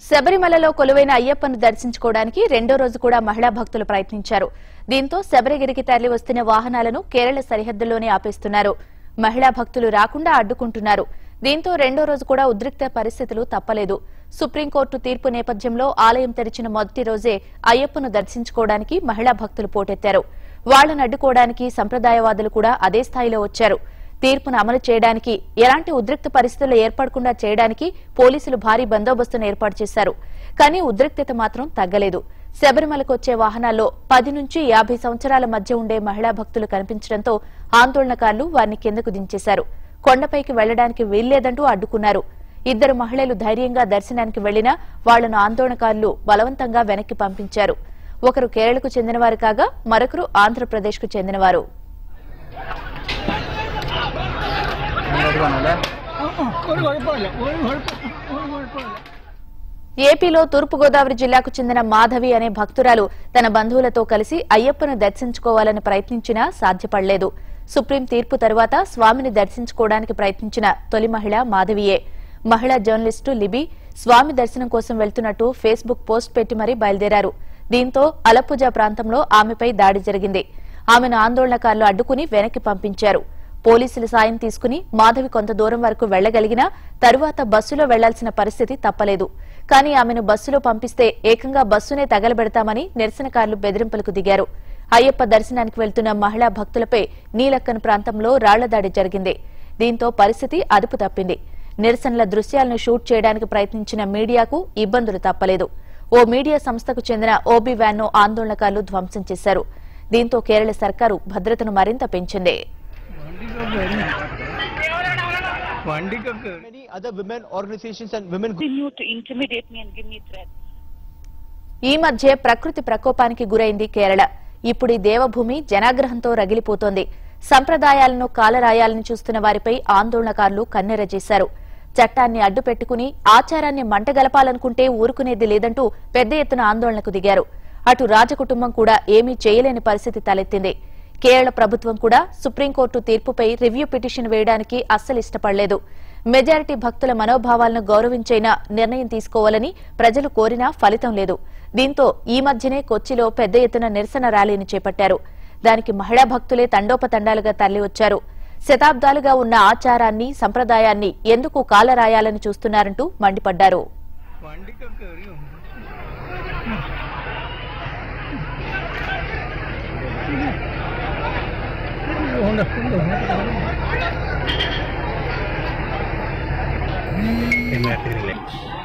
శబరిమలలో కొలువైన అయ్యప్పను దర్శించుకోవడానికి రెండో రోజు కూడా మహిళా భక్తులు ప్రయత్నించారు దీంతో శబరిగిరికి తరలి వస్తున్న వాహనాలను కేరళ సరిహద్దుల్లోనే ఆపేస్తున్నారు మహిళా భక్తులు రాకుండా అడ్డుకుంటున్నారు దీంతో రెండో రోజు కూడా ఉద్రిక్త పరిస్థితులు తప్పలేదు సుప్రీంకోర్టు తీర్పు నేపథ్యంలో ఆలయం తెరిచిన మొదటి రోజే అయ్యప్పను దర్శించుకోవడానికి మహిళా భక్తులు పోటెత్తారు వాళ్లను అడ్డుకోవడానికి సంప్రదాయవాదులు కూడా అదే స్థాయిలో వచ్చారు తీర్పును అమలు చేయడానికి ఎలాంటి ఉద్రిక్త పరిస్థితులు ఏర్పడకుండా చేయడానికి పోలీసులు భారీ బందోబస్తును ఏర్పాటు చేశారు కానీ ఉద్రిక్తత మాత్రం తగ్గలేదు శబరిమలకు వచ్చే వాహనాల్లో పది నుంచి యాభై సంవత్సరాల మధ్య ఉండే మహిళా భక్తులు కనిపించడంతో ఆందోళనకారులు వారిని కిందకు దించేశారు కొండపైకి వెళ్లడానికి వీల్లేదంటూ అడ్డుకున్నారు ఇద్దరు మహిళలు ధైర్యంగా దర్శనానికి వెళ్లినా వాళ్లను ఆందోళనకారులు బలవంతంగా వెనక్కి పంపించారు ఒకరు కేరళకు చెందినవారు కాగా మరొకరు ఆంధ్రప్రదేశ్కు చెందినవారు ഒരു കുഴപ്പമില്ല ഒരു കുഴപ്പം ഒരു കുഴപ്പമില്ല ఏపీలో తూర్పుగోదావరి జిల్లాకు చెందిన మాధవి అనే భక్తురాలు తన బంధువులతో కలిసి అయ్యప్పను దర్శించుకోవాలని ప్రయత్నించినా సాధ్యపడలేదు సుప్రీం తీర్పు తరువాత స్వామిని దర్శించుకోవడానికి ప్రయత్నించిన తొలి మహిళ మాధవియే మహిళా జర్నలిస్టు లిబి స్వామి దర్శనం కోసం వెళ్తున్నట్టు ఫేస్బుక్ పోస్ట్ పెట్టి మరీ బయలుదేరారు దీంతో అలప్పుజ ప్రాంతంలో ఆమెపై దాడి జరిగింది ఆమెను ఆందోళనకారులు అడ్డుకుని వెనక్కి పంపించారు పోలీసుల సాయం తీసుకుని మాధవి కొంత దూరం వరకు వెళ్లగలిగినా తరువాత బస్సులో వెళ్లాల్సిన పరిస్థితి తప్పలేదు కానీ ఆమెను బస్సులో పంపిస్తే ఏకంగా బస్సునే తగలబెడతామని నిరసనకారులు బెదిరింపులకు దిగారు అయ్యప్ప దర్శనానికి వెళ్తున్న మహిళా భక్తులపై నీలక్కన్ ప్రాంతంలో రాళ్ల దాడి జరిగింది దీంతో పరిస్థితి అదుపు తప్పింది నిరసనల దృశ్యాలను షూట్ చేయడానికి ప్రయత్నించిన మీడియాకు ఇబ్బందులు తప్పలేదు ఓ మీడియా సంస్థకు చెందిన ఓబీ వ్యాన్ను ఆందోళనకారులు ధ్వంసం చేశారు దీంతో కేరళ సర్కారు భద్రతను మరింత పెంచింది വണ്ടിക്കൊക്കെ many other women organizations and women continue to intimidate me and give me threats. ఈ మధ్య ప్రకృతి ప్రకోపానికి గురైంది కేరళ ఇప్పుడు ఈ దేవభూమి జనాగ్రహంతో రగిలిపోతోంది సంప్రదాయాలను కాలరాయాలని చూస్తున్న వారిపై ఆందోళనకారులు కన్నెర చేశారు చట్టాన్ని అడ్డు పెట్టుకుని ఆచారాన్ని మంటగలపాలనుకుంటే ఊరుకునేది లేదంటూ పెద్ద ఎత్తున ఆందోళనకు దిగారు అటు రాజకుటుంబం కూడా ఏమీ చేయలేని పరిస్థితి తలెత్తింది కేరళ ప్రభుత్వం కూడా సుప్రీంకోర్టు తీర్పుపై రివ్యూ పిటిషన్ వేయడానికి అస్సలు ఇష్టపడలేదు మెజారిటీ భక్తుల మనోభావాలను గౌరవించైనా నిర్ణయం తీసుకోవాలని ప్రజలు కోరినా ఫలితం లేదు దీంతో ఈ మధ్యనే కొచ్చిలో పెద్ద ఎత్తున నిరసన ర్యాలీని చేపట్టారు దానికి మహిళా భక్తులే తండోపతండాలుగా తరలివచ్చారు శతాబ్దాలుగా ఉన్న ఆచారాన్ని సంప్రదాయాన్ని ఎందుకు కాలరాయాలని చూస్తున్నారంటూ మండిపడ్డారు വണ്ടിക്കൊക്കെ എറിയും en la tele.